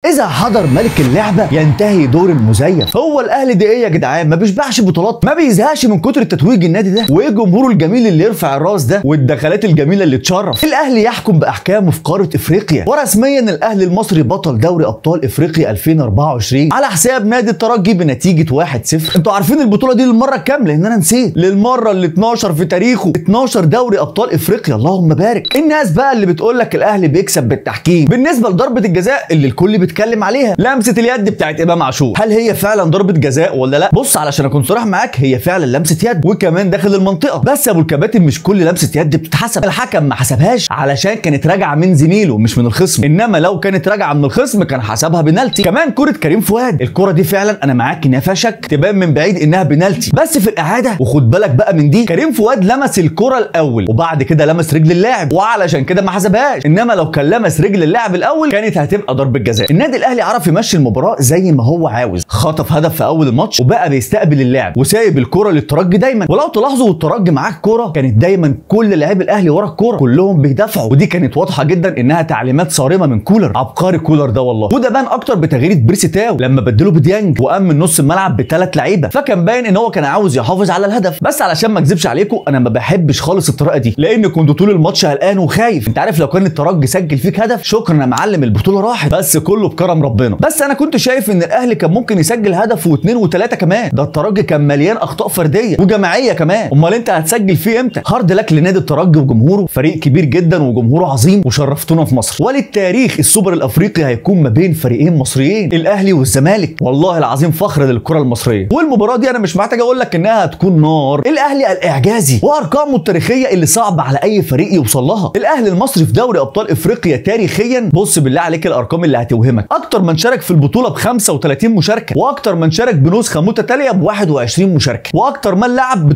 اذا حضر ملك اللعبه ينتهي دور المزيف هو الاهلي ده ايه يا جدعان ما بيشبعش بطولات ما بيزهقش من كتر التتويج النادي ده وايه جمهوره الجميل اللي يرفع الراس ده والدخلات الجميله اللي تشرف الاهلي يحكم باحكامه في قاره افريقيا ورسميا الاهلي المصري بطل دوري ابطال افريقيا 2024 على حساب نادي الترجي بنتيجه 1-0 انتوا عارفين البطوله دي للمره كام لان انا نسيت للمره ال 12 في تاريخه 12 دوري ابطال افريقيا اللهم بارك الناس بقى اللي بتقول لك الاهلي بيكسب بالتحكيم بالنسبه لضربه الجزاء اللي الكل بيتكلم عليها لمسه اليد بتاعت امام عاشور هل هي فعلا ضربه جزاء ولا لا بص علشان اكون صريح معاك هي فعلا لمسه يد وكمان داخل المنطقه بس يا ابو الكباتن مش كل لمسه يد بتتحسب الحكم ما حسبهاش علشان كانت راجعه من زميله مش من الخصم انما لو كانت راجعه من الخصم كان حسبها بنالتي كمان كره كريم فؤاد الكره دي فعلا انا معاك انها فيها شك تبان من بعيد انها بنالتي بس في الاعاده وخد بالك بقى من دي كريم فؤاد لمس الكره الاول وبعد كده لمس رجل اللاعب وعلشان كده ما حسبهاش انما لو كان لمس رجل اللاعب الاول كانت هتبقى ضربه جزاء النادي الاهلي عرف يمشي المباراه زي ما هو عاوز خطف هدف في اول الماتش وبقى بيستقبل اللاعب وسايب الكره للترجي دايما ولو تلاحظوا والترجي معاه الكره كانت دايما كل لاعبي الاهلي ورا الكره كلهم بيدافعوا ودي كانت واضحه جدا انها تعليمات صارمه من كولر عبقري كولر ده والله وده بان اكتر بتغيير بيرسي تاو لما بدله بديانج وقام من نص الملعب بثلاث لعيبه فكان باين ان هو كان عاوز يحافظ على الهدف بس علشان ما اكذبش عليكم انا ما بحبش خالص الطريقه دي لان كنت طول الماتش قلقان وخايف انت عارف لو كان الترجي سجل فيك هدف شكرا يا معلم البطوله راحت بس كله بكرم ربنا بس انا كنت شايف ان الاهلي كان ممكن يسجل هدف واثنين وثلاثه كمان ده الترجي كان مليان اخطاء فرديه وجماعيه كمان امال انت هتسجل فيه امتى هارد لك لنادي الترجي وجمهوره فريق كبير جدا وجمهوره عظيم وشرفتونا في مصر وللتاريخ السوبر الافريقي هيكون ما بين فريقين مصريين الاهلي والزمالك والله العظيم فخر للكره المصريه والمباراه دي انا مش محتاج اقول لك انها هتكون نار الاهلي الاعجازي وارقامه التاريخيه اللي صعب على اي فريق يوصل لها الاهلي المصري في دوري ابطال افريقيا تاريخيا بص بالله عليك الارقام اللي هتوهمك اكتر من شارك في البطوله ب 35 مشاركه واكتر من شارك بنسخه متتاليه ب 21 مشاركه واكتر من لعب ب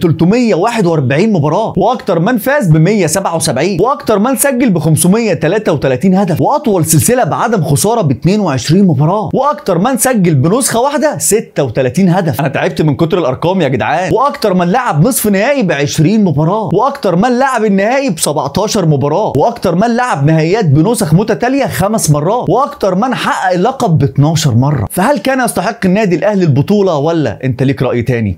341 مباراه واكتر من فاز ب 177 واكتر من سجل ب 533 هدف واطول سلسله بعدم خساره ب 22 مباراه واكتر من سجل بنسخه واحده 36 هدف انا تعبت من كتر الارقام يا جدعان واكتر من لعب نصف نهائي ب 20 مباراه واكتر من لعب النهائي ب 17 مباراه واكتر من لعب نهائيات بنسخ متتاليه خمس مرات واكتر من حقق اللقب ب 12 مره فهل كان يستحق النادي الاهلي البطوله ولا انت ليك راي تاني